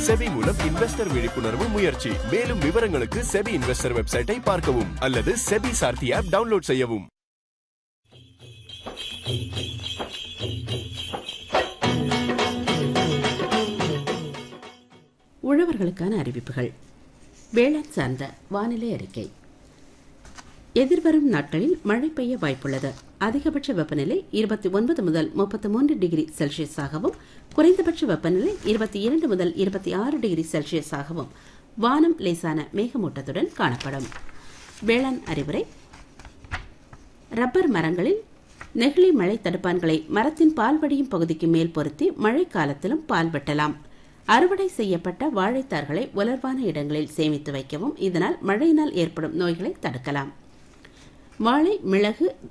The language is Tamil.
செபி மூலம் இன்வெஸ்டர் விழிப்புணர்வு முயற்சி மேலும் விவரங்களுக்கு செபி இன்வெஸ்டர் வெப்சைட்டை பார்க்கவும் அல்லது செபி சார்த்தி ஆப் டவுன்லோட் செய்யவும் உழவர்களுக்கான அறிவிப்புகள் வேளாண் சார்ந்த வானிலை அறிக்கை எதிர்வரும் நாட்களில் மழை பெய்ய வாய்ப்புள்ளது அதிகபட்ச வெப்பநிலை இருபத்தி ஒன்பது முதல் முப்பத்தி மூன்று டிகிரி செல்சியஸாகவும் குறைந்தபட்ச வெப்பநிலை இருபத்தி இரண்டு முதல் இருபத்தி ஆறு டிகிரி செல்சியஸாகவும் வானம் லேசான மேகமூட்டத்துடன் காணப்படும் வேளாண் அறிவுரை ரப்பர் மரங்களில் நெகிழி மழை தடுப்பான்களை மரத்தின் பால் வடியும் பகுதிக்கு மேல் பொருத்தி மழை காலத்திலும் பால் வெட்டலாம் அறுவடை செய்யப்பட்ட வாழைத்தார்களை உலர்வான இடங்களில் சேமித்து வைக்கவும் இதனால் மழையினால் ஏற்படும் நோய்களை தடுக்கலாம் வாழை மிளகு